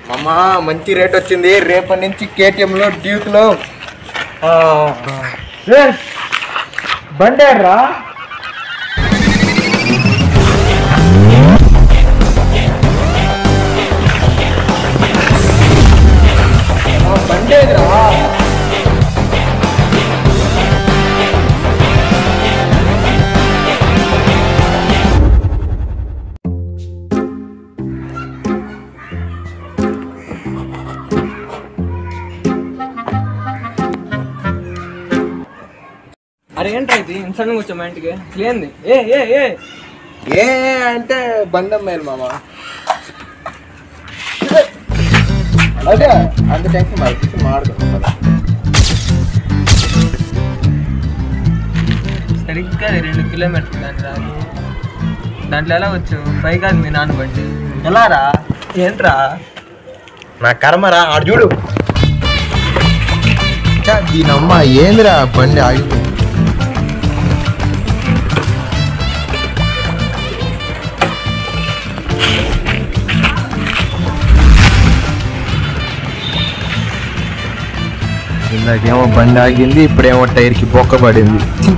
అమ్మా మంచి రేట్ వచ్చింది రేపటి నుంచి కేటీఎంలో డ్యూక్లో బండేర్రా బండేదిరా అరే ఏంట్రా ఇది ఇన్సడెంట్ వచ్చా మా ఇంటికి లేనిది ఏ ఏ ఏ ఏ అంటే బండం మేలు మామ అదే అంత టెన్షన్ మరి మాడుతున్నాం కదా సరిగ్గా అది రెండు కిలోమీటర్లు దాని రాదు దాంట్లో ఎలా వచ్చు పై కాదు మీ నాన్న బండి ఎలా రా ఏంట్రా నా కర్మరా ఆడు చూడు ఛ, దీనమ్మ ఏందిరా బండి ఆగిపోయింది ఇందాకేమో బండి ఆగింది ఇప్పుడేమో టైర్కి బొక్క పడింది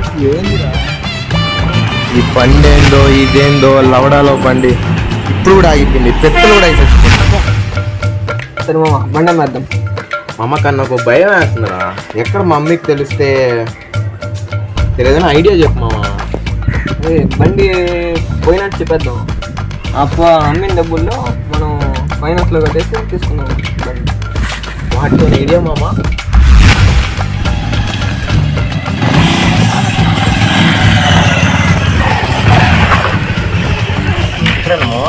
ఈ బండి ఏందో ఇదేందో లవడాలో బండి ఇప్పుడు కూడా ఆగిపోయింది పెద్దలు కూడా అయిపోయింది సరే మామ బండి అమ్మేద్దాం మా అమ్మ కన్నా ఒక భయం వేస్తుందిరా ఎక్కడ మా మమ్మీకి తెలిస్తే తెలియదని ఐడియా చెప్పు మామ ఏ బండి పోయినట్టు చెప్పేద్దాం అప్ప అమ్మిన డబ్బుల్లో మనం ఫైనాన్స్లో కట్టేసి తీసుకుందాం బండి వాటితో ఐడియా మామ ఇక్కడేనా మామ?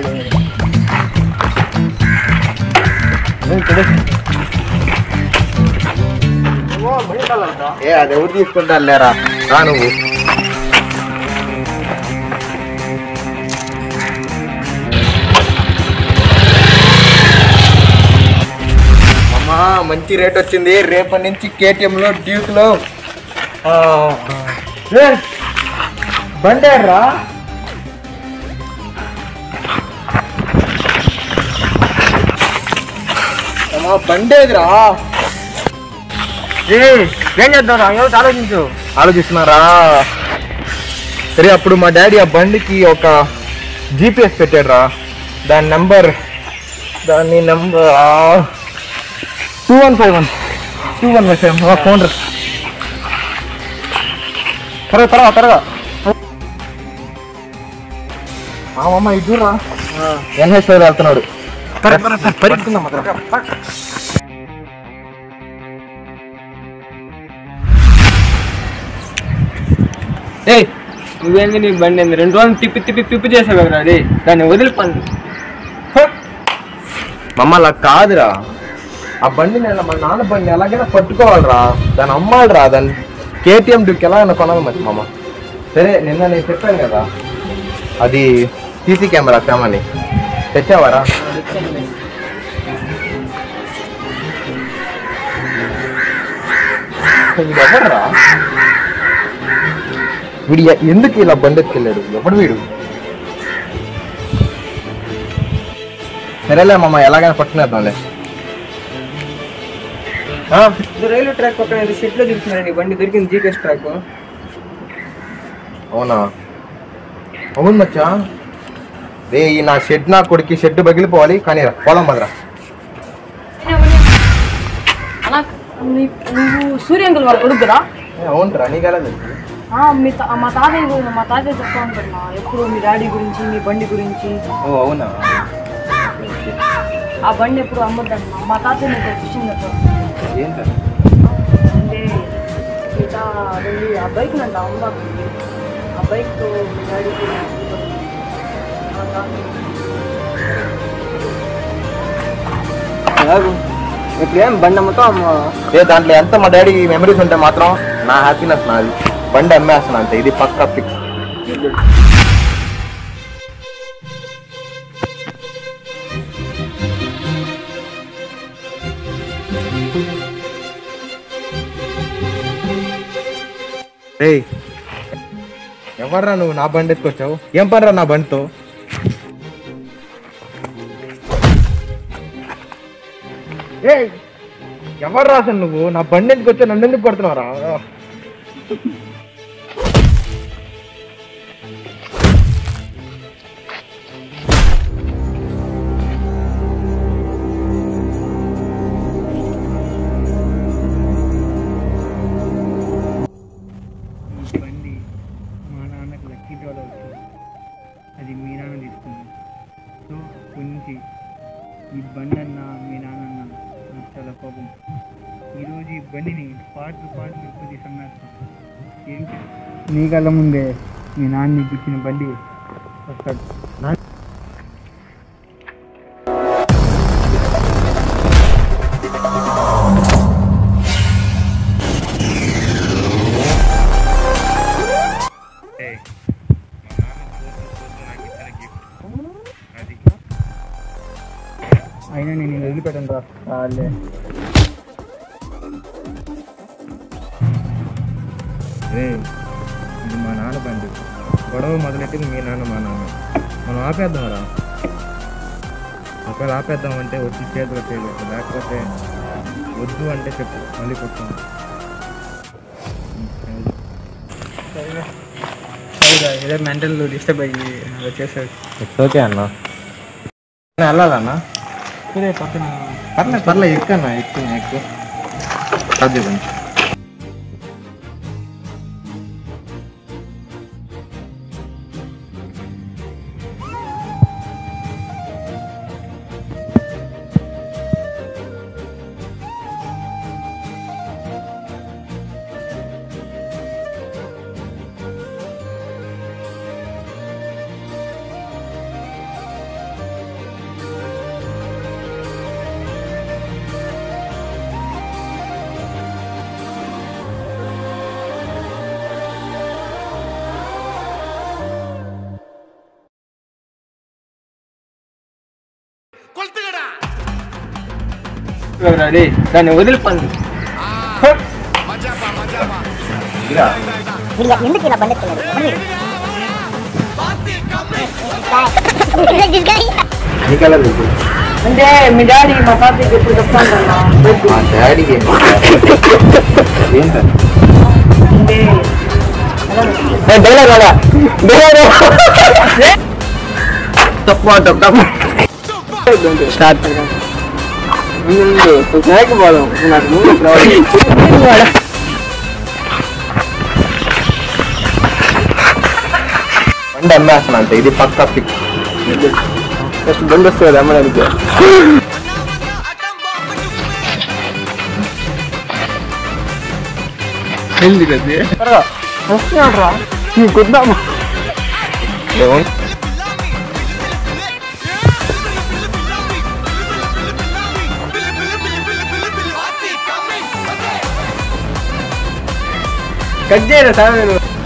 ఏ అది ఎవరు తీసుకుంటారు లేరా రా నువ్వు అమ్మా మంచి రేట్ వచ్చింది రేపటి నుంచి కేటీఎంలో డ్యూక్లో బండేర్రా అమ్మా బండేదిరా ఏం చేద్దాం రా ఎవరు ఆలోచించు ఆలోచిస్తున్నారా సరే అప్పుడు మా డాడీ ఆ బండికి ఒక జీపీఎస్ పెట్టాడు రా దాని నెంబర్ దాని number two one five one two one five five phone రా త్వరగా త్వరగా త్వరగా అమ్మ ఇటు రా ఎన్హెచ్ ఫైవ్ వెళ్తున్నాడు పరిగెత్తుకుందాం ఏ నువ్వేంది నీ బండి ఏంది రెండు రోజులు తిప్పి తిప్పి తిప్పి చేసావు కదా అది దాన్ని వదిలిపోండి మమ్మ అలా కాదురా ఆ బండి నేను మా నాన్న బండి ఎలాగైనా పట్టుకోవాలిరా దాన్ని అమ్మాలిరా దాన్ని కేటీఎం డ్యూక్ ఎలాగైనా కొనాలి మరి మామ సరే నిన్న నేను చెప్పాను కదా అది సీసీ కెమెరా తెమ్మని తెచ్చావారా వీడు ఎవడురా వీడు ఎ- ఎందుకు ఇలా బండి ఎత్తుకెళ్ళాడు ఎవడు వీడు సరేలే మామ ఎలాగైనా పట్టుకునేద్దాంలే ఆ, ఇది రైల్వే ట్రాక్ పక్కన ఇది షెడ్ లో చూస్తున్నారండి బండి దొరికింది జీకేఎస్ ట్రాక్ అవునా అవును మచ్చా రే ఈ నా షెడ్ నా కొడుకు షెడ్ పగిలిపోవాలి కానీ రా, పోదాం మదరా అలా నీ- నువ్వు సూర్యంకుల్ వాడు కొడుకురా అవునరా నీకెలా తెలుసు ఆ, మీ తా- మా తాతయ్య గురించి మా తాతయ్య చెప్తా ఉంటాడు ఎప్పుడు మీ డాడీ గురించి మీ బండి గురించి ఓ అవునా ఆ బండి ఎప్పుడు అమ్మద్దంటున్నా మా తాతయ్య నీకు ఒక విషయం చెప్తాను ఏంటరా అంటే మీ తా వెళ్ళి ఆ బైక్ నంట అమ్మబాకు ఆ బైక్తో మీ డాడీ ఇప్పుడు ఏం బండి అమ్మతో అమ్మ ఏ దాంట్లో ఎంత మా డాడీ మెమరీస్ ఉంటే మాత్రం నా హ్యాపీనెస్ నాది బండి అమ్మేస్తాను అంతే ఇది పక్కా ఫిక్స్ రేయ్ ఎవర్రా నువ్వు నా బండి ఎత్తుకొచ్చావు ఏం పనిరా నా బండితో ఏ ఎవరు రాసాను నువ్వు నా బండి ఎందుకు వచ్చా నన్ను ఎందుకు కొడుతున్నారా ఈ బండి మా నాన్నకు లక్కీ డ్రాలో వచ్చింది అది మీ నాన్న తీసుకుంది సో కొంచెం ఈ బండి అన్న మీ నాన్నన్న నాకు చాలా కోపం ఈరోజు ఈ బండిని పాటలు పాటలు ఎక్కువ తీసుకున్నాస్తాం ఏంటి నీ కళ్ళ ముందే మీ నాన్న నీకు ఇచ్చిన బండి వస్తాడు అయినా నేను నిన్ను వదిలిపెట్టను రా చాలే రే ఇది మా నాన్న బండి గొడవ మొదలెట్టింది మీ నాన్న మా నాన్న మనం ఆపేద్దాం రా ఒకవేళ ఆపేద్దాం అంటే వచ్చి చేతిలో చేయలేదు లేకపోతే వద్దు అంటే చెప్పు మళ్ళీ కొట్టాను సరిగా ఏదో మెంటల్ డిస్టర్బ్ అయ్యి అలా చేశాడు ఇట్స్ ఓకే అన్న వెళ్ళాలన్నా సరే పక్కన పర్లేదు పర్లేదు ఎక్కువ ఎక్కువ ఎక్కువ అది కొంచెం రెడీ దాన్ని వదిలిపోండి మీరు ఎందుకు ఇలా బండి ఎత్తున్నారు దిస్ గై నీకెలా తెలుసు అంటే మీ డాడీ మా తాతయ్యకి ఎప్పుడు చెప్తాను మా డాడీకి ఏంటంటే అంటే తప్పు అంటాం తప్పు స్టార్ట్ లేకపోదాం నాకు ముందు రావాలి. బండి అమ్మేస్తాను అంతే ఇది పక్కా ఫిక్స్ ఫస్ట్ బండి వస్తుంది అమ్మడానికి ఏంది కదా వస్తున్నాడు రా నీకు వద్దామా కట్ చేయరా సార్ నేను